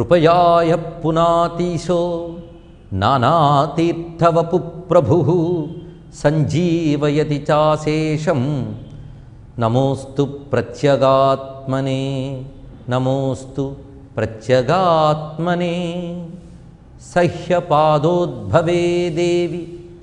కృపయాయ పునాతీశో నానాతీర్థవపు ప్రభు సంజీవయతి చాశేషం నమోస్తు ప్రత్యగాత్మనే నమోస్తు ప్రత్యగాత్మనే సహ్యపాదోద్భవే దేవి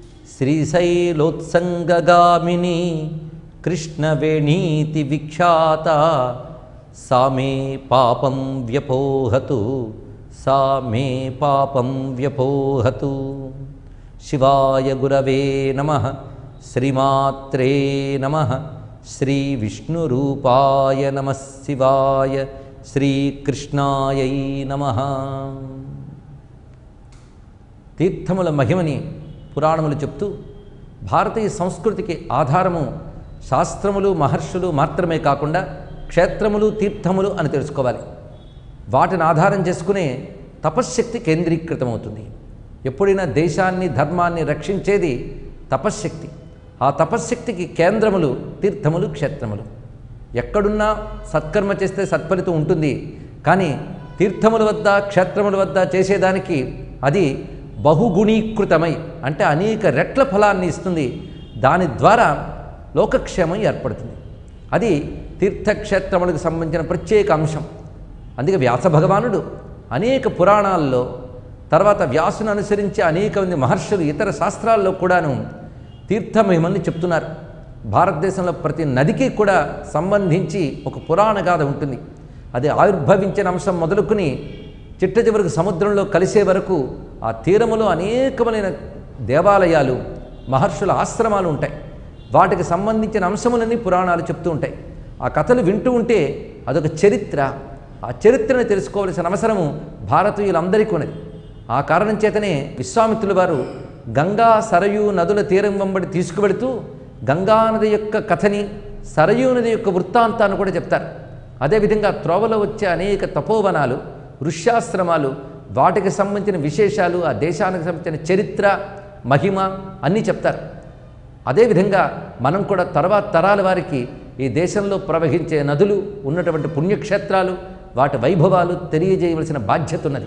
శ్రీశైలోత్సంగగామిని కృష్ణవేణీతి విఖ్యాత సా మే పాపం వ్యపోహతు సా మే పాపం వ్యపోహతు శివాయ గురవే నమ శ్రీమాత్రే నమ శ్రీ విష్ణురూపాయ నమ శివాయ శ్రీకృష్ణాయై నమ తీర్థముల మహిమని పురాణములు చెప్తూ భారతీయ సంస్కృతికి ఆధారము శాస్త్రములు మహర్షులు మాత్రమే కాకుండా క్షేత్రములు తీర్థములు అని తెలుసుకోవాలి వాటిని ఆధారం చేసుకునే తపశ్శక్తి కేంద్రీకృతమవుతుంది ఎప్పుడైనా దేశాన్ని ధర్మాన్ని రక్షించేది తపశ్శక్తి ఆ తపశ్శక్తికి కేంద్రములు తీర్థములు క్షేత్రములు ఎక్కడున్నా సత్కర్మ చేస్తే సత్ఫలితం ఉంటుంది కానీ తీర్థముల వద్ద క్షేత్రముల వద్ద చేసేదానికి అది బహుగుణీకృతమై అంటే అనేక రెట్ల ఫలాన్ని ఇస్తుంది దాని ద్వారా లోకక్షేమం ఏర్పడుతుంది అది తీర్థక్షేత్రములకు సంబంధించిన ప్రత్యేక అంశం అందుకే వ్యాస భగవానుడు అనేక పురాణాల్లో తర్వాత వ్యాసును అనుసరించి అనేక మంది మహర్షులు ఇతర శాస్త్రాల్లో కూడాను తీర్థమహిమల్ని చెప్తున్నారు భారతదేశంలో ప్రతి నదికి కూడా సంబంధించి ఒక పురాణ గాథ ఉంటుంది అది ఆవిర్భవించిన అంశం మొదలుకుని చిట్ట చివరికి సముద్రంలో కలిసే వరకు ఆ తీరములో అనేకమైన దేవాలయాలు మహర్షుల ఆశ్రమాలు ఉంటాయి వాటికి సంబంధించిన అంశములన్నీ పురాణాలు చెప్తూ ఉంటాయి ఆ కథలు వింటూ ఉంటే అదొక చరిత్ర ఆ చరిత్రను తెలుసుకోవలసిన అవసరము భారతీయులందరికీ ఉన్నది ఆ కారణం చేతనే విశ్వామిత్రుల వారు గంగా సరయూ నదుల తీరం వెంబడి తీసుకువెడుతూ గంగానది యొక్క కథని సరయూ నది యొక్క వృత్తాంతాన్ని కూడా చెప్తారు అదేవిధంగా త్రోవలో వచ్చే అనేక తపోవనాలు ఋష్యాశ్రమాలు వాటికి సంబంధించిన విశేషాలు ఆ దేశానికి సంబంధించిన చరిత్ర మహిమ అన్నీ చెప్తారు అదేవిధంగా మనం కూడా తర్వాత తరాల వారికి ఈ దేశంలో ప్రవహించే నదులు ఉన్నటువంటి పుణ్యక్షేత్రాలు వాటి వైభవాలు తెలియజేయవలసిన బాధ్యత ఉన్నది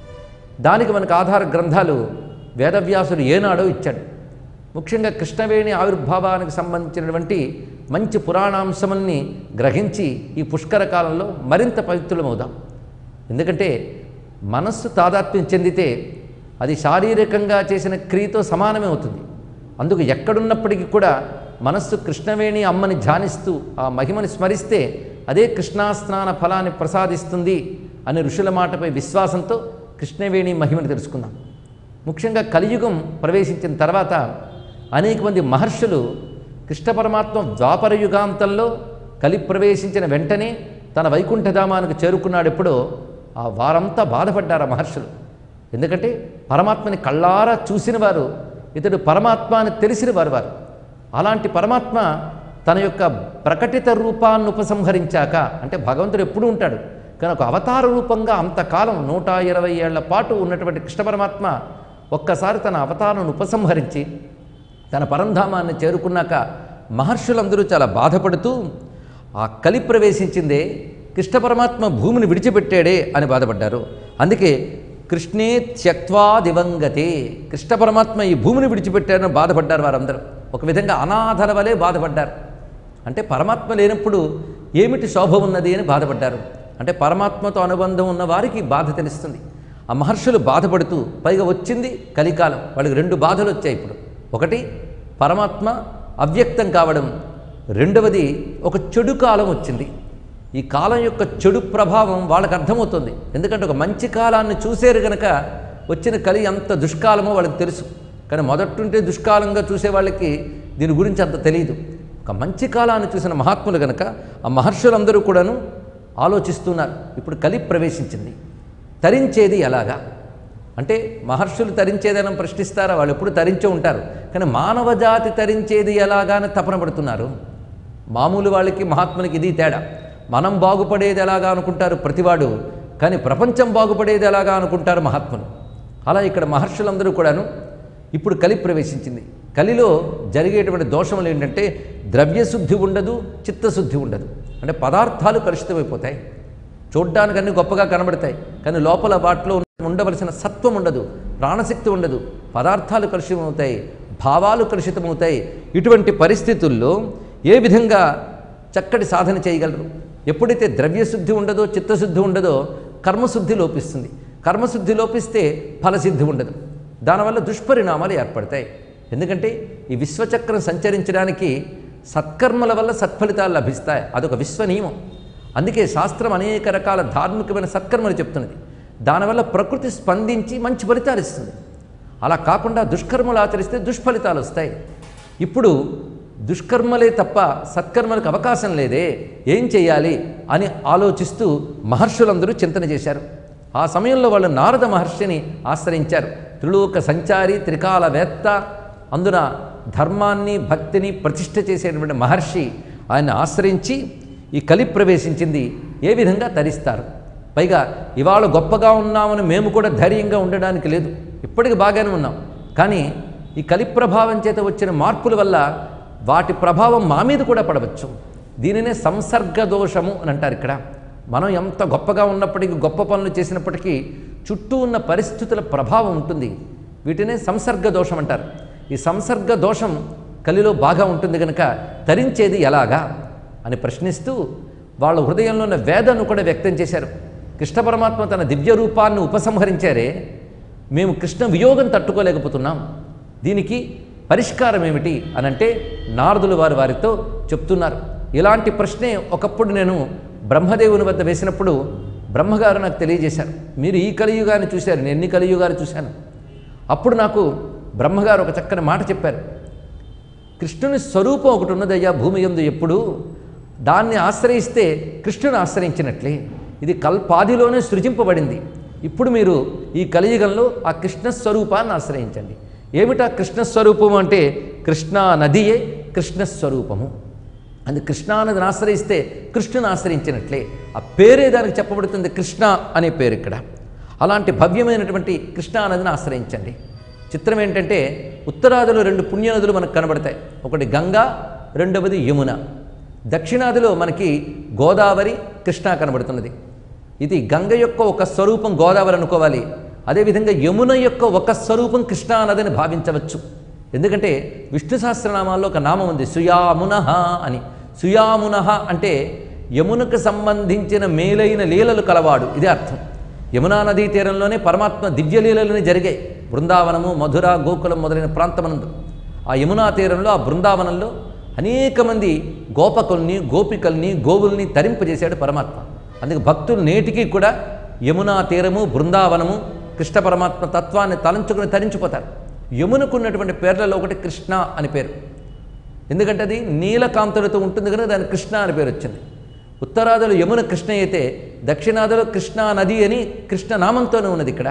దానికి మనకు ఆధార గ్రంథాలు వేదవ్యాసుడు ఏనాడో ఇచ్చాడు ముఖ్యంగా కృష్ణవేణి ఆవిర్భావానికి సంబంధించినటువంటి మంచి పురాణాంశముల్ని గ్రహించి ఈ పుష్కర కాలంలో మరింత పవిత్రులమవుదాం ఎందుకంటే మనస్సు తాదాత్మ్యం చెందితే అది శారీరకంగా చేసిన క్రియతో సమానమే అవుతుంది అందుకు ఎక్కడున్నప్పటికీ కూడా మనస్సు కృష్ణవేణి అమ్మని ధ్యానిస్తూ ఆ మహిమని స్మరిస్తే అదే కృష్ణాస్నాన ఫలాన్ని ప్రసాదిస్తుంది అని ఋషుల మాటపై విశ్వాసంతో కృష్ణవేణి మహిమని తెలుసుకుందాం ముఖ్యంగా కలియుగం ప్రవేశించిన తర్వాత అనేక మంది మహర్షులు కృష్ణ పరమాత్మ ద్వాపర యుగాంతంలో కలి ప్రవేశించిన వెంటనే తన వైకుంఠధామానికి చేరుకున్నాడు ఎప్పుడో ఆ వారంతా బాధపడ్డారు ఆ మహర్షులు ఎందుకంటే పరమాత్మని కళ్ళారా చూసిన వారు ఇతడు పరమాత్మ అని తెలిసిన వారు వారు అలాంటి పరమాత్మ తన యొక్క ప్రకటిత రూపాన్ని ఉపసంహరించాక అంటే భగవంతుడు ఎప్పుడూ ఉంటాడు కానీ ఒక అవతార రూపంగా అంతకాలం నూట ఇరవై ఏళ్ల పాటు ఉన్నటువంటి కృష్ణ పరమాత్మ ఒక్కసారి తన అవతారాన్ని ఉపసంహరించి తన పరంధామాన్ని చేరుకున్నాక మహర్షులందరూ చాలా బాధపడుతూ ఆ కలి ప్రవేశించిందే కృష్ణ పరమాత్మ భూమిని విడిచిపెట్టాడే అని బాధపడ్డారు అందుకే కృష్ణే త్యక్వా దివంగతే కృష్ణ పరమాత్మ ఈ భూమిని విడిచిపెట్టారని బాధపడ్డారు వారందరూ ఒక విధంగా అనాథల వలె బాధపడ్డారు అంటే పరమాత్మ లేనప్పుడు ఏమిటి శోభ ఉన్నది అని బాధపడ్డారు అంటే పరమాత్మతో అనుబంధం ఉన్న వారికి బాధ తెలుస్తుంది ఆ మహర్షులు బాధపడుతూ పైగా వచ్చింది కలికాలం వాళ్ళకి రెండు బాధలు వచ్చాయి ఇప్పుడు ఒకటి పరమాత్మ అవ్యక్తం కావడం రెండవది ఒక చెడు కాలం వచ్చింది ఈ కాలం యొక్క చెడు ప్రభావం వాళ్ళకి అర్థమవుతుంది ఎందుకంటే ఒక మంచి కాలాన్ని చూసేరు గనక వచ్చిన కలి ఎంత దుష్కాలమో వాళ్ళకి తెలుసు కానీ మొదటుంటే దుష్కాలంగా చూసే వాళ్ళకి దీని గురించి అంత తెలియదు ఒక మంచి కాలాన్ని చూసిన మహాత్ములు గనక ఆ మహర్షులందరూ కూడాను ఆలోచిస్తున్నారు ఇప్పుడు కలి ప్రవేశించింది తరించేది ఎలాగా అంటే మహర్షులు తరించేదని ప్రశ్నిస్తారా వాళ్ళు ఎప్పుడు తరించే ఉంటారు కానీ మానవ జాతి తరించేది ఎలాగా అని తపన పడుతున్నారు మామూలు వాళ్ళకి మహాత్ములకి ఇది తేడా మనం బాగుపడేది ఎలాగా అనుకుంటారు ప్రతివాడు కానీ ప్రపంచం బాగుపడేది ఎలాగా అనుకుంటారు మహాత్ములు అలా ఇక్కడ మహర్షులందరూ కూడాను ఇప్పుడు కలి ప్రవేశించింది కలిలో జరిగేటువంటి దోషములు ఏంటంటే ద్రవ్యశుద్ధి ఉండదు చిత్తశుద్ధి ఉండదు అంటే పదార్థాలు కలుషితమైపోతాయి చూడ్డానికి అన్ని గొప్పగా కనబడతాయి కానీ లోపల వాటిలో ఉండవలసిన సత్వం ఉండదు ప్రాణశక్తి ఉండదు పదార్థాలు కలుషితమవుతాయి భావాలు కలుషితమవుతాయి ఇటువంటి పరిస్థితుల్లో ఏ విధంగా చక్కటి సాధన చేయగలరు ఎప్పుడైతే ద్రవ్యశుద్ధి ఉండదో చిత్తశుద్ధి ఉండదో కర్మశుద్ధి లోపిస్తుంది కర్మశుద్ధి లోపిస్తే ఫలసిద్ధి ఉండదు దానివల్ల దుష్పరిణామాలు ఏర్పడతాయి ఎందుకంటే ఈ విశ్వచక్రం సంచరించడానికి సత్కర్మల వల్ల సత్ఫలితాలు లభిస్తాయి అదొక విశ్వ నియమం అందుకే శాస్త్రం అనేక రకాల ధార్మికమైన సత్కర్మలు చెప్తున్నది దానివల్ల ప్రకృతి స్పందించి మంచి ఫలితాలు ఇస్తుంది అలా కాకుండా దుష్కర్మలు ఆచరిస్తే దుష్ఫలితాలు వస్తాయి ఇప్పుడు దుష్కర్మలే తప్ప సత్కర్మలకు అవకాశం లేదే ఏం చేయాలి అని ఆలోచిస్తూ మహర్షులందరూ చింతన చేశారు ఆ సమయంలో వాళ్ళు నారద మహర్షిని ఆశ్రయించారు త్రిలోక సంచారి త్రికాలవేత్త అందున ధర్మాన్ని భక్తిని ప్రతిష్ఠ చేసేటువంటి మహర్షి ఆయన ఆశ్రయించి ఈ కలి ప్రవేశించింది ఏ విధంగా తరిస్తారు పైగా ఇవాళ గొప్పగా ఉన్నామని మేము కూడా ధైర్యంగా ఉండడానికి లేదు ఇప్పటికి బాగానే ఉన్నాం కానీ ఈ కలి ప్రభావం చేత వచ్చిన మార్పుల వల్ల వాటి ప్రభావం మా మీద కూడా పడవచ్చు దీనినే సంసర్గ దోషము అని అంటారు ఇక్కడ మనం ఎంత గొప్పగా ఉన్నప్పటికీ గొప్ప పనులు చేసినప్పటికీ చుట్టూ ఉన్న పరిస్థితుల ప్రభావం ఉంటుంది వీటినే సంసర్గ దోషం అంటారు ఈ సంసర్గ దోషం కలిలో బాగా ఉంటుంది కనుక తరించేది ఎలాగా అని ప్రశ్నిస్తూ వాళ్ళ హృదయంలో ఉన్న వేదను కూడా వ్యక్తం చేశారు కృష్ణ పరమాత్మ తన దివ్య రూపాన్ని ఉపసంహరించారే మేము కృష్ణ వియోగం తట్టుకోలేకపోతున్నాం దీనికి పరిష్కారం ఏమిటి అని అంటే నారదులు వారు వారితో చెప్తున్నారు ఇలాంటి ప్రశ్నే ఒకప్పుడు నేను బ్రహ్మదేవుని వద్ద వేసినప్పుడు బ్రహ్మగారు నాకు తెలియజేశారు మీరు ఈ కలియుగాన్ని చూశారు నేను ఎన్ని కలియుగాలు చూశాను అప్పుడు నాకు బ్రహ్మగారు ఒక చక్కని మాట చెప్పారు కృష్ణుని స్వరూపం ఒకటి ఉన్నదయ్యా భూమి ఎందు ఎప్పుడు దాన్ని ఆశ్రయిస్తే కృష్ణుని ఆశ్రయించినట్లే ఇది కల్పాదిలోనే సృజింపబడింది ఇప్పుడు మీరు ఈ కలియుగంలో ఆ కృష్ణ స్వరూపాన్ని ఆశ్రయించండి ఏమిటా కృష్ణ స్వరూపం అంటే కృష్ణా నదియే కృష్ణ స్వరూపము అది కృష్ణానదిని ఆశ్రయిస్తే కృష్ణుని ఆశ్రయించినట్లే ఆ పేరే దానికి చెప్పబడుతుంది కృష్ణ అనే పేరు ఇక్కడ అలాంటి భవ్యమైనటువంటి కృష్ణానదిని ఆశ్రయించండి చిత్రం ఏంటంటే ఉత్తరాదిలో రెండు పుణ్యనదులు మనకు కనబడతాయి ఒకటి గంగా రెండవది యమున దక్షిణాదిలో మనకి గోదావరి కృష్ణ కనబడుతున్నది ఇది గంగ యొక్క ఒక స్వరూపం గోదావరి అనుకోవాలి అదేవిధంగా యమున యొక్క ఒక స్వరూపం కృష్ణానదిని భావించవచ్చు ఎందుకంటే విష్ణు సహస్రనామాల్లో ఒక నామం ఉంది సుయామునః అని సుయామునః అంటే యమునకు సంబంధించిన మేలైన లీలలు కలవాడు ఇదే అర్థం యమునా నదీ తీరంలోనే పరమాత్మ దివ్యలీలలని జరిగాయి బృందావనము మధుర గోకులం మొదలైన ప్రాంతమనందు ఆ యమునా తీరంలో ఆ బృందావనంలో అనేక మంది గోపకుల్ని గోపికల్ని గోవుల్ని తరింపజేశాడు పరమాత్మ అందుకే భక్తులు నేటికి కూడా యమునా తీరము బృందావనము కృష్ణ పరమాత్మ తత్వాన్ని తలంచుకుని తరించిపోతారు యమునకు ఉన్నటువంటి పేర్లలో ఒకటి కృష్ణ అని పేరు ఎందుకంటే అది నీలకాంతులతో ఉంటుంది కనుక దాని కృష్ణ అని పేరు వచ్చింది ఉత్తరాదిలో యమున కృష్ణ అయితే దక్షిణాదిలో కృష్ణా నది అని కృష్ణ నామంతోనే ఉన్నది ఇక్కడ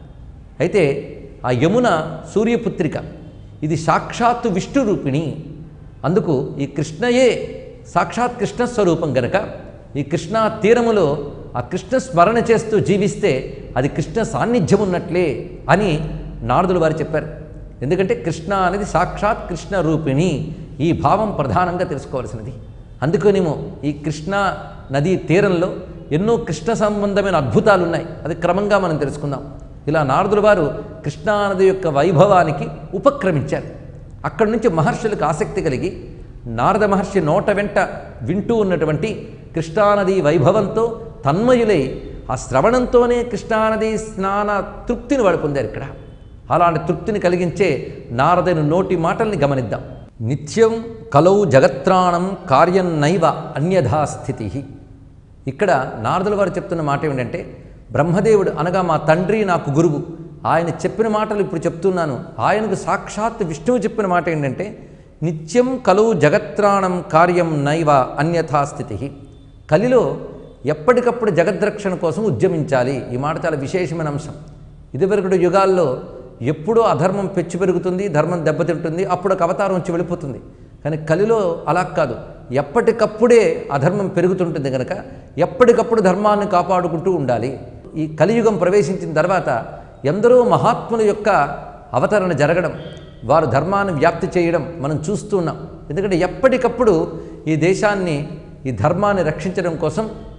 అయితే ఆ యమున సూర్యపుత్రిక ఇది సాక్షాత్తు విష్ణు రూపిణి అందుకు ఈ కృష్ణయే సాక్షాత్ కృష్ణ స్వరూపం గనక ఈ కృష్ణా తీరములో ఆ కృష్ణ స్మరణ చేస్తూ జీవిస్తే అది కృష్ణ సాన్నిధ్యం ఉన్నట్లే అని నారదులు వారు చెప్పారు ఎందుకంటే కృష్ణ అనేది సాక్షాత్ కృష్ణ రూపిణి ఈ భావం ప్రధానంగా తెలుసుకోవాల్సినది అందుకనేమో ఈ కృష్ణా నదీ తీరంలో ఎన్నో కృష్ణ సంబంధమైన అద్భుతాలు ఉన్నాయి అది క్రమంగా మనం తెలుసుకుందాం ఇలా నారదుల వారు కృష్ణానది యొక్క వైభవానికి ఉపక్రమించారు అక్కడి నుంచి మహర్షులకు ఆసక్తి కలిగి నారద మహర్షి నోట వెంట వింటూ ఉన్నటువంటి కృష్ణానది వైభవంతో తన్మయులై ఆ శ్రవణంతోనే కృష్ణానది స్నాన తృప్తిని వాడు పొందారు ఇక్కడ అలాంటి తృప్తిని కలిగించే నారదుని నోటి మాటల్ని గమనిద్దాం నిత్యం కలౌ జగత్రాణం కార్యం నైవ అన్యథా స్థితి ఇక్కడ నారదుల వారు చెప్తున్న మాట ఏమిటంటే బ్రహ్మదేవుడు అనగా మా తండ్రి నాకు గురువు ఆయన చెప్పిన మాటలు ఇప్పుడు చెప్తున్నాను ఆయనకు సాక్షాత్ విష్ణువు చెప్పిన మాట ఏంటంటే నిత్యం కలువు జగత్రాణం కార్యం నైవ అన్యథా స్థితి కలిలో ఎప్పటికప్పుడు జగద్రక్షణ కోసం ఉద్యమించాలి ఈ మాట చాలా విశేషమైన అంశం ఇదివరకటి యుగాల్లో ఎప్పుడూ అధర్మం పెచ్చు పెరుగుతుంది ధర్మం దెబ్బతింటుంది అప్పుడు ఒక అవతారం వచ్చి వెళ్ళిపోతుంది కానీ కలిలో అలా కాదు ఎప్పటికప్పుడే అధర్మం పెరుగుతుంటుంది కనుక ఎప్పటికప్పుడు ధర్మాన్ని కాపాడుకుంటూ ఉండాలి ఈ కలియుగం ప్రవేశించిన తర్వాత ఎందరో మహాత్ముల యొక్క అవతరణ జరగడం వారు ధర్మాన్ని వ్యాప్తి చేయడం మనం చూస్తూ ఉన్నాం ఎందుకంటే ఎప్పటికప్పుడు ఈ దేశాన్ని ఈ ధర్మాన్ని రక్షించడం కోసం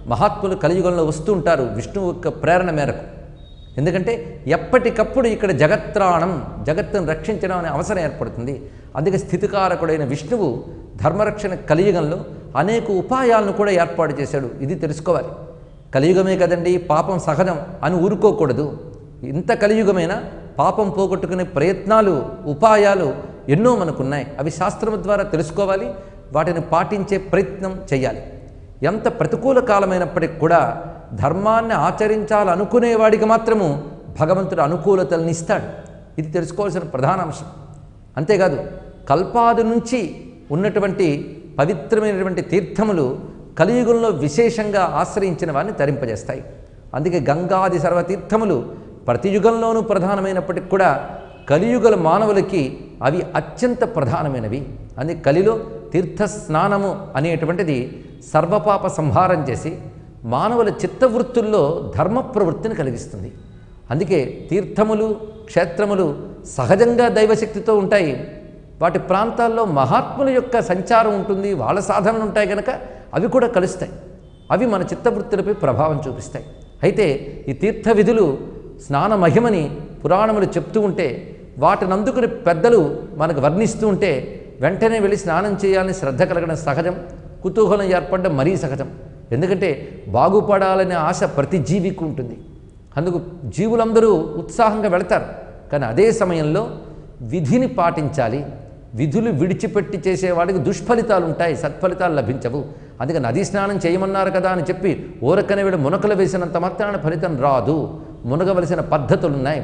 మహాత్ములు కలియుగంలో వస్తూ ఉంటారు విష్ణువు యొక్క ప్రేరణ మేరకు ఎందుకంటే ఎప్పటికప్పుడు ఇక్కడ జగత్రాణం జగత్తును రక్షించడం అనే అవసరం ఏర్పడుతుంది అందుకే స్థితికారకుడైన విష్ణువు ధర్మరక్షణ కలియుగంలో అనేక ఉపాయాలను కూడా ఏర్పాటు చేశాడు ఇది తెలుసుకోవాలి కలియుగమే కదండి పాపం సహజం అని ఊరుకోకూడదు ఇంత కలియుగమైనా పాపం పోగొట్టుకునే ప్రయత్నాలు ఉపాయాలు ఎన్నో మనకున్నాయి అవి శాస్త్రం ద్వారా తెలుసుకోవాలి వాటిని పాటించే ప్రయత్నం చేయాలి ఎంత ప్రతికూల కాలమైనప్పటికి కూడా ధర్మాన్ని ఆచరించాలనుకునేవాడికి మాత్రము భగవంతుడు అనుకూలతలను ఇస్తాడు ఇది తెలుసుకోవాల్సిన ప్రధాన అంశం అంతేకాదు కల్పాది నుంచి ఉన్నటువంటి పవిత్రమైనటువంటి తీర్థములు కలియుగంలో విశేషంగా ఆశ్రయించిన వారిని తరింపజేస్తాయి అందుకే గంగాది సర్వతీర్థములు ప్రతి యుగంలోనూ ప్రధానమైనప్పటికి కూడా కలియుగల మానవులకి అవి అత్యంత ప్రధానమైనవి అందుకే కలిలో తీర్థ స్నానము అనేటువంటిది సర్వపాప సంహారం చేసి మానవుల చిత్తవృత్తుల్లో ధర్మ ప్రవృత్తిని కలిగిస్తుంది అందుకే తీర్థములు క్షేత్రములు సహజంగా దైవశక్తితో ఉంటాయి వాటి ప్రాంతాల్లో మహాత్ముల యొక్క సంచారం ఉంటుంది వాళ్ళ సాధనలు ఉంటాయి కనుక అవి కూడా కలుస్తాయి అవి మన చిత్తవృత్తులపై ప్రభావం చూపిస్తాయి అయితే ఈ తీర్థ విధులు స్నాన మహిమని పురాణములు చెప్తూ ఉంటే వాటిని అందుకుని పెద్దలు మనకు వర్ణిస్తూ ఉంటే వెంటనే వెళ్ళి స్నానం చేయాలని శ్రద్ధ కలగడం సహజం కుతూహలం ఏర్పడడం మరీ సహజం ఎందుకంటే బాగుపడాలనే ఆశ ప్రతి జీవికి ఉంటుంది అందుకు జీవులందరూ ఉత్సాహంగా వెళతారు కానీ అదే సమయంలో విధిని పాటించాలి విధులు విడిచిపెట్టి చేసేవాడికి దుష్ఫలితాలు ఉంటాయి సత్ఫలితాలు లభించవు అందుకే నదీ స్నానం చేయమన్నారు కదా అని చెప్పి ఊరకనే వీడు మునకలు వేసినంత మాత్రాన ఫలితం రాదు మునగవలసిన పద్ధతులు ఉన్నాయి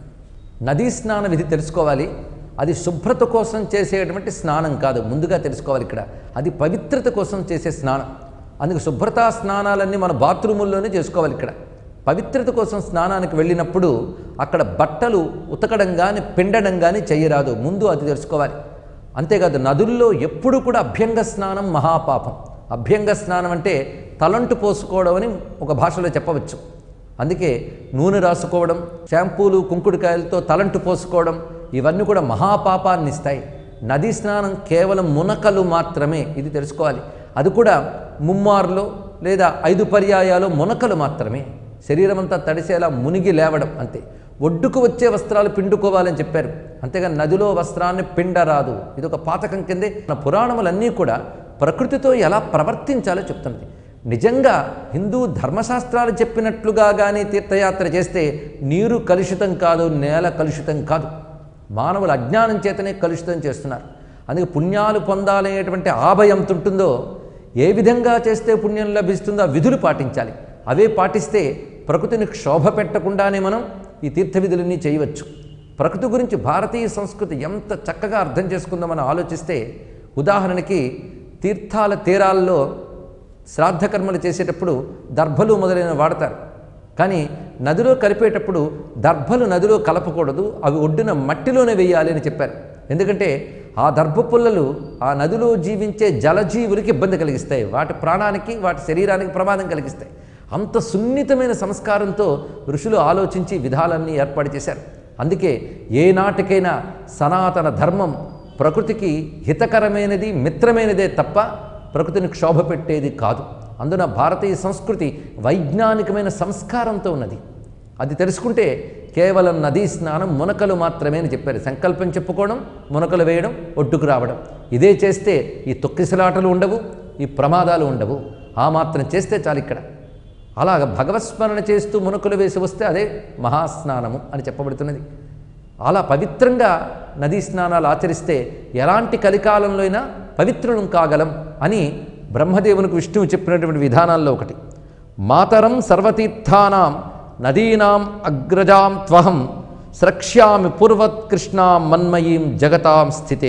నదీ స్నాన విధి తెలుసుకోవాలి అది శుభ్రత కోసం చేసేటువంటి స్నానం కాదు ముందుగా తెలుసుకోవాలి ఇక్కడ అది పవిత్రత కోసం చేసే స్నానం అందుకు శుభ్రతా స్నానాలన్నీ మన బాత్రూముల్లోనే చేసుకోవాలి ఇక్కడ పవిత్రత కోసం స్నానానికి వెళ్ళినప్పుడు అక్కడ బట్టలు ఉతకడం కానీ పిండడం కానీ చేయరాదు ముందు అది తెలుసుకోవాలి అంతేకాదు నదుల్లో ఎప్పుడు కూడా అభ్యంగ స్నానం మహాపాపం అభ్యంగ స్నానం అంటే తలంటు పోసుకోవడం అని ఒక భాషలో చెప్పవచ్చు అందుకే నూనె రాసుకోవడం షాంపూలు కుంకుడుకాయలతో తలంటు పోసుకోవడం ఇవన్నీ కూడా మహాపాపాన్ని ఇస్తాయి నదీ స్నానం కేవలం మునకలు మాత్రమే ఇది తెలుసుకోవాలి అది కూడా ముమ్మారులో లేదా ఐదు పర్యాయాలు మునకలు మాత్రమే శరీరం అంతా తడిసేలా మునిగి లేవడం అంతే ఒడ్డుకు వచ్చే వస్త్రాలు పిండుకోవాలని చెప్పారు అంతేగాని నదిలో వస్త్రాన్ని పిండరాదు ఇది ఒక పాతకం కిందే మన పురాణములన్నీ కూడా ప్రకృతితో ఎలా ప్రవర్తించాలో చెప్తున్నది నిజంగా హిందూ ధర్మశాస్త్రాలు చెప్పినట్లుగా కానీ తీర్థయాత్ర చేస్తే నీరు కలుషితం కాదు నేల కలుషితం కాదు మానవులు అజ్ఞానం చేతనే కలుషితం చేస్తున్నారు అందుకే పుణ్యాలు పొందాలనేటువంటి ఆభయం ఉంటుందో ఏ విధంగా చేస్తే పుణ్యం లభిస్తుందో ఆ విధులు పాటించాలి అవే పాటిస్తే ప్రకృతిని క్షోభ పెట్టకుండానే మనం ఈ తీర్థ విధులన్నీ చేయవచ్చు ప్రకృతి గురించి భారతీయ సంస్కృతి ఎంత చక్కగా అర్థం చేసుకుందో మనం ఆలోచిస్తే ఉదాహరణకి తీర్థాల తీరాల్లో శ్రాద్ధ కర్మలు చేసేటప్పుడు దర్భలు మొదలైన వాడతారు కానీ నదిలో కలిపేటప్పుడు దర్భలు నదిలో కలపకూడదు అవి ఒడ్డున మట్టిలోనే వేయాలి అని చెప్పారు ఎందుకంటే ఆ దర్భ పుల్లలు ఆ నదిలో జీవించే జలజీవులకి ఇబ్బంది కలిగిస్తాయి వాటి ప్రాణానికి వాటి శరీరానికి ప్రమాదం కలిగిస్తాయి అంత సున్నితమైన సంస్కారంతో ఋషులు ఆలోచించి విధాలన్నీ ఏర్పాటు చేశారు అందుకే ఏ నాటికైనా సనాతన ధర్మం ప్రకృతికి హితకరమైనది మిత్రమైనదే తప్ప ప్రకృతిని క్షోభ పెట్టేది కాదు అందున భారతీయ సంస్కృతి వైజ్ఞానికమైన సంస్కారంతో ఉన్నది అది తెలుసుకుంటే కేవలం నదీ స్నానం మునకలు మాత్రమే అని చెప్పారు సంకల్పం చెప్పుకోవడం మునకలు వేయడం ఒడ్డుకు రావడం ఇదే చేస్తే ఈ తొక్కిసలాటలు ఉండవు ఈ ప్రమాదాలు ఉండవు ఆ మాత్రం చేస్తే చాలు ఇక్కడ అలాగ భగవత్స్మరణ చేస్తూ మునకలు వేసి వస్తే అదే మహాస్నానము అని చెప్పబడుతున్నది అలా పవిత్రంగా నదీ స్నానాలు ఆచరిస్తే ఎలాంటి కలికాలంలో అయినా పవిత్రులం కాగలం అని బ్రహ్మదేవునికి విష్ణువు చెప్పినటువంటి విధానాల్లో ఒకటి మాతరం సర్వతీర్థానాం నదీనాం అగ్రజాం త్వహం స్రక్ష్యామి పూర్వత్ కృష్ణాం మన్మయీం జగతాం స్థితే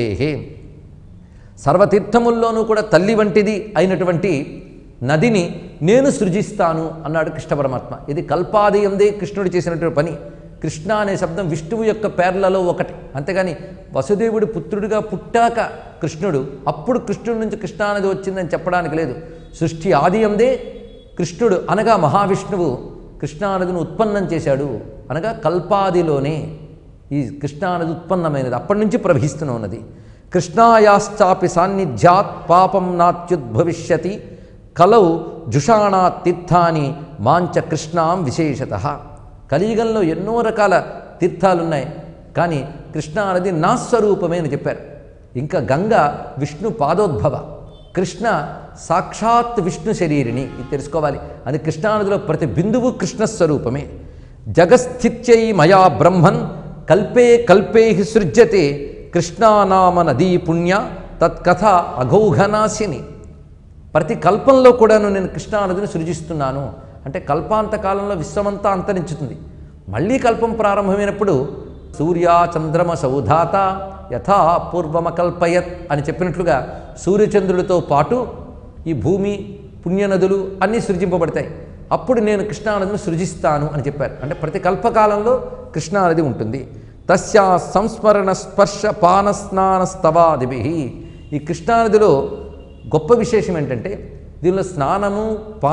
సర్వతీర్థముల్లోనూ కూడా తల్లి వంటిది అయినటువంటి నదిని నేను సృజిస్తాను అన్నాడు కృష్ణ పరమాత్మ ఇది కల్పాదయందే కృష్ణుడు చేసినటువంటి పని కృష్ణ అనే శబ్దం విష్ణువు యొక్క పేర్లలో ఒకటి అంతేగాని వసుదేవుడి పుత్రుడిగా పుట్టాక కృష్ణుడు అప్పుడు కృష్ణుడి నుంచి కృష్ణానది వచ్చిందని చెప్పడానికి లేదు సృష్టి ఆదియందే కృష్ణుడు అనగా మహావిష్ణువు కృష్ణానదిని ఉత్పన్నం చేశాడు అనగా కల్పాదిలోనే ఈ కృష్ణానది ఉత్పన్నమైనది అప్పటి నుంచి ప్రవహిస్తూనే ఉన్నది కృష్ణాయాశ్చాపి సాన్నిధ్యాత్ పాపం నాత్యుద్భవిష్యతి కలౌ జుషాణా తీర్థాని మాంచ కృష్ణాం విశేషత కలియుగంలో ఎన్నో రకాల తీర్థాలున్నాయి కానీ కృష్ణ అనేది నా స్వరూపమే అని చెప్పారు ఇంకా గంగ విష్ణు పాదోద్భవ కృష్ణ సాక్షాత్ విష్ణు శరీరిణి ఇది తెలుసుకోవాలి అది కృష్ణానదిలో ప్రతి బిందువు కృష్ణ స్వరూపమే జగస్థిత్యై మయా బ్రహ్మన్ కల్పే కల్పే హి సృజ్యతే కృష్ణానామ నదీ పుణ్య తత్కథ అఘౌఘనాశిని ప్రతి కల్పంలో కూడాను నేను కృష్ణానదిని సృజిస్తున్నాను అంటే కల్పాంత కాలంలో విశ్వమంతా అంతరించుతుంది మళ్ళీ కల్పం ప్రారంభమైనప్పుడు సూర్య చంద్రమ సౌధాత యథా పూర్వమకల్పయత్ అని చెప్పినట్లుగా సూర్యచంద్రుడితో పాటు ఈ భూమి పుణ్యనదులు అన్నీ సృజింపబడతాయి అప్పుడు నేను కృష్ణానదిని సృజిస్తాను అని చెప్పారు అంటే ప్రతి కల్పకాలంలో కృష్ణానది ఉంటుంది తస్యా సంస్మరణ స్పర్శ పాన స్నాన స్తవాదిభి ఈ కృష్ణానదిలో గొప్ప విశేషం ఏంటంటే దీనిలో స్నానము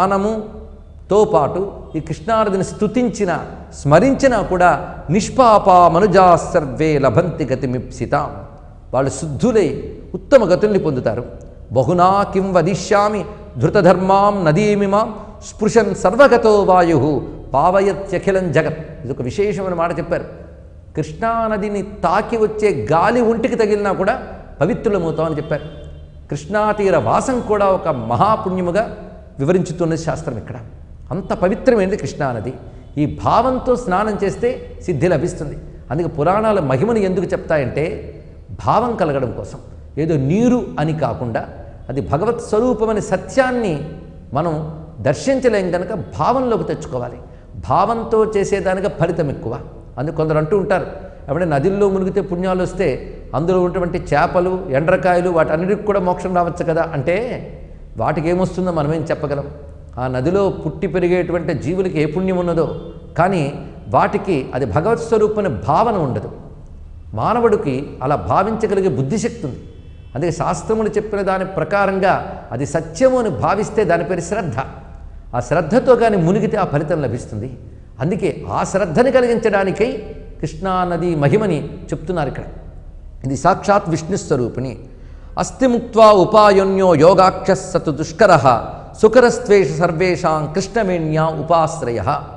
పానముతో పాటు ఈ కృష్ణానదిని స్తుతించిన స్మరించినా కూడా నిష్పాపా మనుజా సర్వే లభంతి గతిమిప్సితాం వాళ్ళు శుద్ధులై ఉత్తమ గతుల్ని పొందుతారు బహునా కిం వదిష్యామి ధృతధర్మాం నదీమిమాం స్పృశన్ సర్వగతో వాయు పావయత్యఖిలం జగత్ ఇది ఒక విశేషమైన మాట చెప్పారు కృష్ణానదిని తాకి వచ్చే గాలి ఒంటికి తగిలినా కూడా పవిత్రులమవుతామని చెప్పారు కృష్ణాతీర వాసం కూడా ఒక మహాపుణ్యముగా వివరించుతున్నది శాస్త్రం ఇక్కడ అంత పవిత్రమైనది కృష్ణానది ఈ భావంతో స్నానం చేస్తే సిద్ధి లభిస్తుంది అందుకే పురాణాల మహిమను ఎందుకు చెప్తాయంటే భావం కలగడం కోసం ఏదో నీరు అని కాకుండా అది భగవత్ స్వరూపమని సత్యాన్ని మనం దర్శించలేం కనుక భావంలోకి తెచ్చుకోవాలి భావంతో చేసేదానికి ఫలితం ఎక్కువ అందుకు కొందరు అంటూ ఉంటారు ఎప్పుడైనా నదిల్లో మునిగితే పుణ్యాలు వస్తే అందులో ఉన్నటువంటి చేపలు ఎండ్రకాయలు వాటన్నిటికి కూడా మోక్షం రావచ్చు కదా అంటే వాటికి ఏమొస్తుందో మనమేం చెప్పగలం ఆ నదిలో పుట్టి పెరిగేటువంటి జీవులకి ఏ పుణ్యం ఉన్నదో కానీ వాటికి అది భగవత్ స్వరూపమైన భావన ఉండదు మానవుడికి అలా భావించగలిగే బుద్ధిశక్తి ఉంది అందుకే శాస్త్రములు చెప్పిన దాని ప్రకారంగా అది సత్యము అని భావిస్తే దాని పేరు శ్రద్ధ ఆ శ్రద్ధతో కానీ మునిగితే ఆ ఫలితం లభిస్తుంది అందుకే ఆ శ్రద్ధని కలిగించడానికై కృష్ణానది మహిమని చెప్తున్నారు ఇక్కడ ఇది సాక్షాత్ విష్ణు స్వరూపిణి అస్థి ముక్వా ఉపాయోన్యో యోగాక్ష సతు దుష్కర సుకరస్త్వేష సర్వేషాం కృష్ణవేణ్యా ఉపాశ్రయ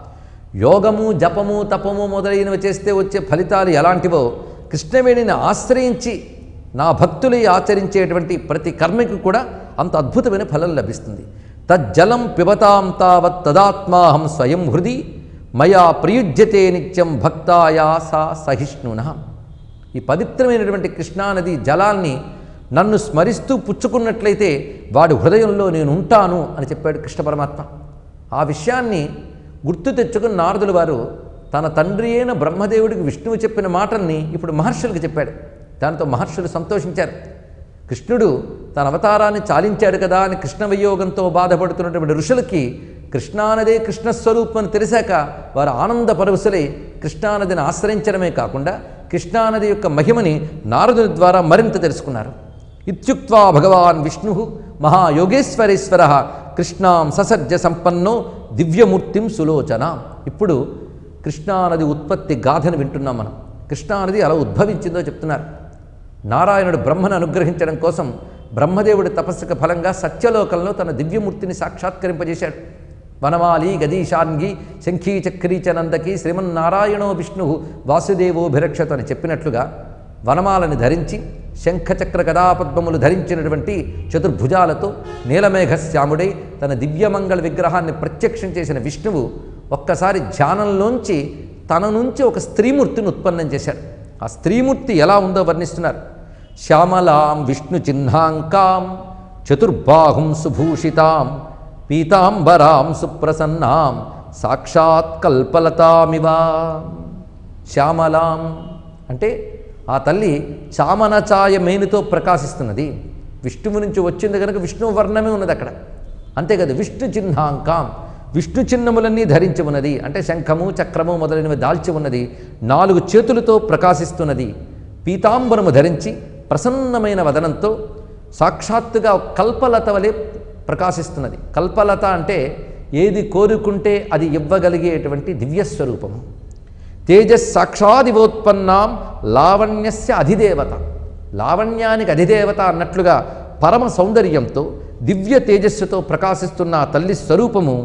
యోగము జపము తపము మొదలైనవి చేస్తే వచ్చే ఫలితాలు ఎలాంటివో కృష్ణవేణిని ఆశ్రయించి నా భక్తులై ఆచరించేటువంటి ప్రతి కర్మకి కూడా అంత అద్భుతమైన ఫలం లభిస్తుంది తజ్జలం పిబతాం తావత్ తదాత్మాహం స్వయం హృది మయా ప్రయుజ్యతే నిత్యం భక్తాయాస సహిష్ణున ఈ పవిత్రమైనటువంటి కృష్ణానది జలాల్ని నన్ను స్మరిస్తూ పుచ్చుకున్నట్లయితే వాడి హృదయంలో నేను ఉంటాను అని చెప్పాడు కృష్ణ పరమాత్మ ఆ విషయాన్ని గుర్తు తెచ్చుకుని నారదుల వారు తన తండ్రి అయిన బ్రహ్మదేవుడికి విష్ణువు చెప్పిన మాటల్ని ఇప్పుడు మహర్షులకు చెప్పాడు దాంతో మహర్షులు సంతోషించారు కృష్ణుడు తన అవతారాన్ని చాలించాడు కదా అని కృష్ణ వియోగంతో బాధపడుతున్నటువంటి ఋషులకి కృష్ణానదే కృష్ణస్వరూపం అని తెలిసాక వారు ఆనంద పరవశులై కృష్ణానదిని ఆశ్రయించడమే కాకుండా కృష్ణానది యొక్క మహిమని నారదుని ద్వారా మరింత తెలుసుకున్నారు ఇత్యుక్వా భగవాన్ విష్ణు మహాయోగేశ్వరేశ్వర కృష్ణాం ససర్జ సంపన్నో దివ్యమూర్తిం సులోచన ఇప్పుడు కృష్ణానది ఉత్పత్తి గాథను వింటున్నాం మనం కృష్ణానది అలా ఉద్భవించిందో చెప్తున్నారు నారాయణుడు బ్రహ్మను అనుగ్రహించడం కోసం బ్రహ్మదేవుడి తపస్సుకు ఫలంగా సత్యలోకంలో తన దివ్యమూర్తిని సాక్షాత్కరింపజేశాడు వనమాలి గదీశాన్గి శంఖీ చక్రీ చ నందకి శ్రీమన్నారాయణో విష్ణు వాసుదేవోభిరక్షత అని చెప్పినట్లుగా వనమాలని ధరించి శంఖచక్ర గదాపద్మములు ధరించినటువంటి చతుర్భుజాలతో నీలమేఘశ్యాముడై తన దివ్యమంగళ విగ్రహాన్ని ప్రత్యక్షం చేసిన విష్ణువు ఒక్కసారి ధ్యానంలోంచి తన నుంచి ఒక స్త్రీమూర్తిని ఉత్పన్నం చేశాడు ఆ స్త్రీమూర్తి ఎలా ఉందో వర్ణిస్తున్నారు శ్యామలాం విష్ణు చిహ్నాంకాం చతుర్బాహుం సుభూషితాం పీతాంబరాం సుప్రసన్నాం సాక్షాత్ కల్పలతామివా శ్యామలాం అంటే ఆ తల్లి చామనచాయ మేనుతో ప్రకాశిస్తున్నది విష్ణువు నుంచి వచ్చింది కనుక విష్ణు వర్ణమే ఉన్నది అక్కడ అంతే కదా విష్ణు చిహ్నాంకాం విష్ణు చిహ్నములన్నీ ధరించి ఉన్నది అంటే శంఖము చక్రము మొదలైనవి దాల్చి ఉన్నది నాలుగు చేతులతో ప్రకాశిస్తున్నది పీతాంబరము ధరించి ప్రసన్నమైన వదనంతో సాక్షాత్తుగా కల్పలత వలె ప్రకాశిస్తున్నది కల్పలత అంటే ఏది కోరుకుంటే అది ఇవ్వగలిగేటువంటి దివ్యస్వరూపము తేజస్ సాక్షాదివోత్పన్నాం లావణ్యస్య అధిదేవత లావణ్యానికి అధిదేవత అన్నట్లుగా పరమ సౌందర్యంతో దివ్య తేజస్సుతో ప్రకాశిస్తున్న ఆ తల్లి స్వరూపము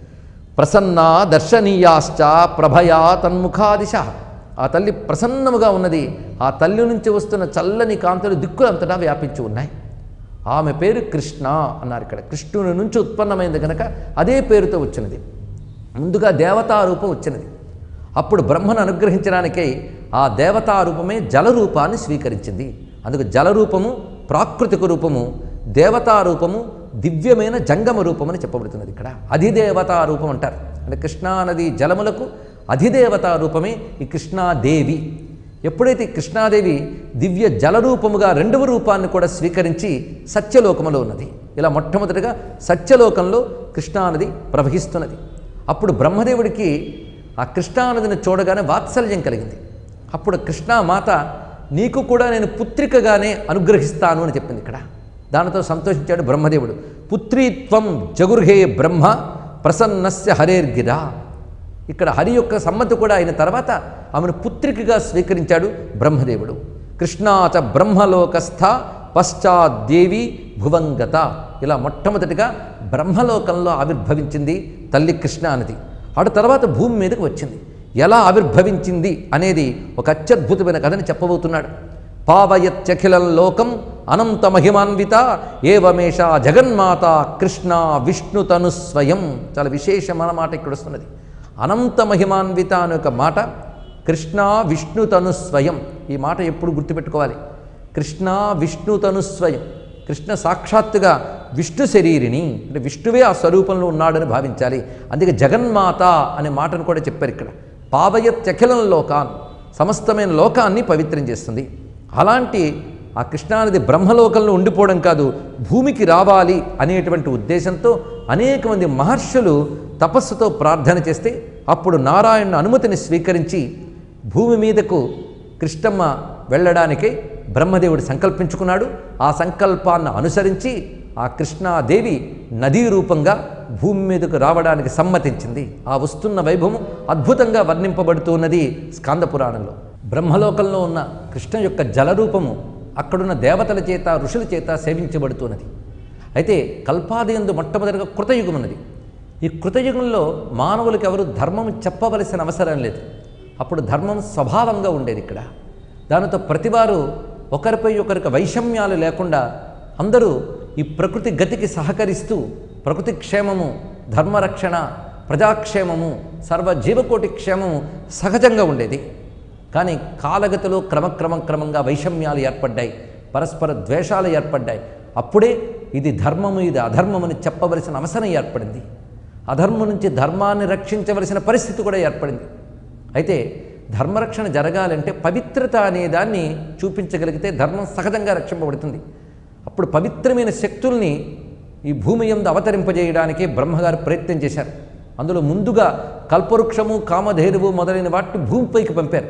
ప్రసన్న దర్శనీయాశ్చ ప్రభయా తన్ముఖాదిశ ఆ తల్లి ప్రసన్నముగా ఉన్నది ఆ తల్లి నుంచి వస్తున్న చల్లని కాంతులు దిక్కులంతటా వ్యాపించి ఉన్నాయి ఆమె పేరు కృష్ణ అన్నారు ఇక్కడ కృష్ణుని నుంచి ఉత్పన్నమైంది కనుక అదే పేరుతో వచ్చినది ముందుగా దేవతా రూపం వచ్చినది అప్పుడు బ్రహ్మను అనుగ్రహించడానికై ఆ దేవతా రూపమే జలరూపాన్ని స్వీకరించింది అందుకు జలరూపము ప్రాకృతిక రూపము దేవతా రూపము దివ్యమైన జంగమ రూపం అని చెప్పబడుతున్నది ఇక్కడ అధిదేవతా రూపం అంటారు అంటే కృష్ణానది జలములకు అధిదేవతా రూపమే ఈ కృష్ణాదేవి ఎప్పుడైతే ఈ కృష్ణాదేవి దివ్య జలరూపముగా రెండవ రూపాన్ని కూడా స్వీకరించి సత్యలోకములో ఉన్నది ఇలా మొట్టమొదటిగా సత్యలోకంలో కృష్ణానది ప్రవహిస్తున్నది అప్పుడు బ్రహ్మదేవుడికి ఆ కృష్ణానదిని చూడగానే వాత్సల్యం కలిగింది అప్పుడు కృష్ణామాత నీకు కూడా నేను పుత్రికగానే అనుగ్రహిస్తాను అని చెప్పింది ఇక్కడ దానితో సంతోషించాడు బ్రహ్మదేవుడు పుత్రీత్వం జగుర్హే బ్రహ్మ ప్రసన్నస్య హరేర్గిరా ఇక్కడ హరి యొక్క సమ్మతి కూడా అయిన తర్వాత ఆమెను పుత్రికగా స్వీకరించాడు బ్రహ్మదేవుడు కృష్ణాచ బ్రహ్మలోకస్థ పశ్చాద్దేవి భువంగత ఇలా మొట్టమొదటిగా బ్రహ్మలోకంలో ఆవిర్భవించింది తల్లి కృష్ణ అనేది ఆడు తర్వాత భూమి మీదకి వచ్చింది ఎలా ఆవిర్భవించింది అనేది ఒక అత్యద్భుతమైన కథని చెప్పబోతున్నాడు పావయత్యఖిలం లోకం అనంత మహిమాన్విత ఏవమేష జగన్మాత కృష్ణ విష్ణుతను స్వయం చాలా విశేషమైన మాట ఇక్కడ వస్తున్నది అనంత మహిమాన్విత అనే ఒక మాట కృష్ణ విష్ణుతను స్వయం ఈ మాట ఎప్పుడు గుర్తుపెట్టుకోవాలి కృష్ణ విష్ణుతను స్వయం కృష్ణ సాక్షాత్తుగా విష్ణు శరీరిని అంటే విష్ణువే ఆ స్వరూపంలో ఉన్నాడని భావించాలి అందుకే జగన్మాత అనే మాటను కూడా చెప్పారు ఇక్కడ పావయత్యఖిలం లోకాన్ సమస్తమైన లోకాన్ని పవిత్రం చేస్తుంది అలాంటి ఆ కృష్ణానది బ్రహ్మలోకంలో ఉండిపోవడం కాదు భూమికి రావాలి అనేటువంటి ఉద్దేశంతో అనేక మంది మహర్షులు తపస్సుతో ప్రార్థన చేస్తే అప్పుడు నారాయణ అనుమతిని స్వీకరించి భూమి మీదకు కృష్ణమ్మ వెళ్ళడానికై బ్రహ్మదేవుడు సంకల్పించుకున్నాడు ఆ సంకల్పాన్ని అనుసరించి ఆ కృష్ణాదేవి నదీ రూపంగా భూమి మీదకు రావడానికి సమ్మతించింది ఆ వస్తున్న వైభవం అద్భుతంగా వర్ణింపబడుతున్నది స్కాంద పురాణంలో బ్రహ్మలోకంలో ఉన్న కృష్ణ యొక్క జలరూపము అక్కడున్న దేవతల చేత ఋషుల చేత సేవించబడుతున్నది అయితే కల్పాదయందు మొట్టమొదటిగా కృతయుగం ఉన్నది ఈ కృతయుగంలో మానవులకు ఎవరు ధర్మం చెప్పవలసిన అవసరం లేదు అప్పుడు ధర్మం స్వభావంగా ఉండేది ఇక్కడ దానితో ప్రతివారు ఒకరిపై ఒకరికి వైషమ్యాలు లేకుండా అందరూ ఈ ప్రకృతి గతికి సహకరిస్తూ ప్రకృతి క్షేమము ధర్మరక్షణ ప్రజాక్షేమము సర్వ జీవకోటి క్షేమము సహజంగా ఉండేది కానీ కాలగతిలో క్రమక్రమం క్రమంగా వైషమ్యాలు ఏర్పడ్డాయి పరస్పర ద్వేషాలు ఏర్పడ్డాయి అప్పుడే ఇది ధర్మము ఇది అధర్మమని చెప్పవలసిన అవసరం ఏర్పడింది అధర్మం నుంచి ధర్మాన్ని రక్షించవలసిన పరిస్థితి కూడా ఏర్పడింది అయితే ధర్మరక్షణ జరగాలంటే పవిత్రత అనే దాన్ని చూపించగలిగితే ధర్మం సహజంగా రక్షింపబడుతుంది అప్పుడు పవిత్రమైన శక్తుల్ని ఈ భూమి యందు అవతరింపజేయడానికి బ్రహ్మగారు ప్రయత్నం చేశారు అందులో ముందుగా కల్పవృక్షము కామధేనువు మొదలైన వాటిని భూమిపైకి పంపారు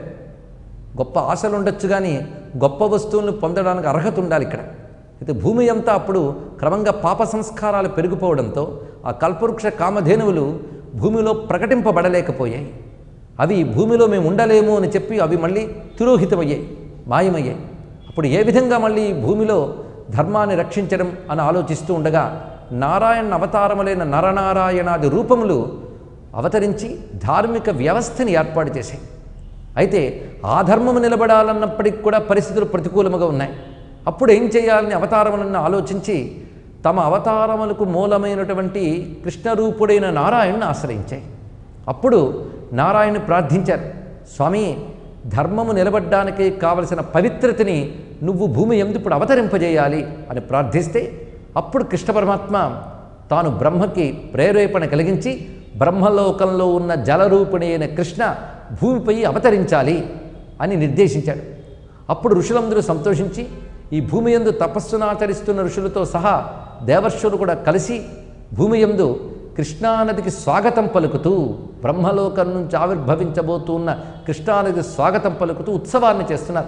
గొప్ప ఆశలు ఉండొచ్చు కానీ గొప్ప వస్తువులను పొందడానికి అర్హత ఉండాలి ఇక్కడ అయితే భూమి అంతా అప్పుడు క్రమంగా పాప సంస్కారాలు పెరిగిపోవడంతో ఆ కల్పవృక్ష కామధేనువులు భూమిలో ప్రకటింపబడలేకపోయాయి అవి భూమిలో మేము ఉండలేము అని చెప్పి అవి మళ్ళీ తిరోహితమయ్యాయి మాయమయ్యాయి అప్పుడు ఏ విధంగా మళ్ళీ ఈ భూమిలో ధర్మాన్ని రక్షించడం అని ఆలోచిస్తూ ఉండగా నారాయణ అవతారములైన నరనారాయణాది రూపములు అవతరించి ధార్మిక వ్యవస్థని ఏర్పాటు చేశాయి అయితే ఆ ధర్మము నిలబడాలన్నప్పటికీ కూడా పరిస్థితులు ప్రతికూలముగా ఉన్నాయి అప్పుడు ఏం చేయాలని అవతారములను ఆలోచించి తమ అవతారములకు మూలమైనటువంటి కృష్ణరూపుడైన నారాయణను ఆశ్రయించాయి అప్పుడు నారాయణ ప్రార్థించారు స్వామి ధర్మము నిలబడ్డానికి కావలసిన పవిత్రతని నువ్వు భూమి ఎందు ఇప్పుడు అవతరింపజేయాలి అని ప్రార్థిస్తే అప్పుడు కృష్ణ పరమాత్మ తాను బ్రహ్మకి ప్రేరేపణ కలిగించి బ్రహ్మలోకంలో ఉన్న జలరూపిణి అయిన కృష్ణ భూమిపై అవతరించాలి అని నిర్దేశించాడు అప్పుడు ఋషులందరూ సంతోషించి ఈ భూమి యందు తపస్సునాచరిస్తున్న ఋషులతో సహా దేవర్షులు కూడా కలిసి భూమి యందు కృష్ణానదికి స్వాగతం పలుకుతూ బ్రహ్మలోకం నుంచి ఆవిర్భవించబోతున్న కృష్ణానది స్వాగతం పలుకుతూ ఉత్సవాన్ని చేస్తున్నారు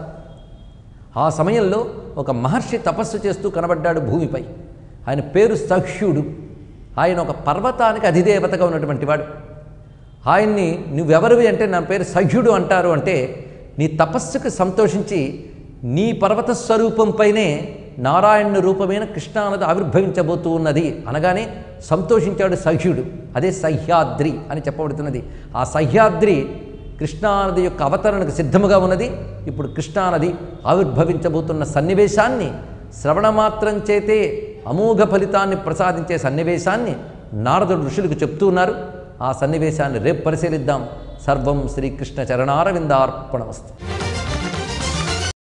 ఆ సమయంలో ఒక మహర్షి తపస్సు చేస్తూ కనబడ్డాడు భూమిపై ఆయన పేరు సహ్యుడు ఆయన ఒక పర్వతానికి అధిదేవతగా ఉన్నటువంటి వాడు ఆయన్ని నువ్వెవరివి అంటే నా పేరు సహ్యుడు అంటారు అంటే నీ తపస్సుకు సంతోషించి నీ పర్వత స్వరూపంపైనే నారాయణ రూపమైన కృష్ణానది ఆవిర్భవించబోతూ ఉన్నది అనగానే సంతోషించాడు సహ్యుడు అదే సహ్యాద్రి అని చెప్పబడుతున్నది ఆ సహ్యాద్రి కృష్ణానది యొక్క అవతరణకు సిద్ధముగా ఉన్నది ఇప్పుడు కృష్ణానది ఆవిర్భవించబోతున్న సన్నివేశాన్ని శ్రవణమాత్రం చేతే అమోఘ ఫలితాన్ని ప్రసాదించే సన్నివేశాన్ని నారదుడు ఋషులకు చెప్తూ ఉన్నారు ఆ సన్నివేశాన్ని రేపు పరిశీలిద్దాం సర్వం శ్రీకృష్ణ చరణారవిందార్పణమస్తు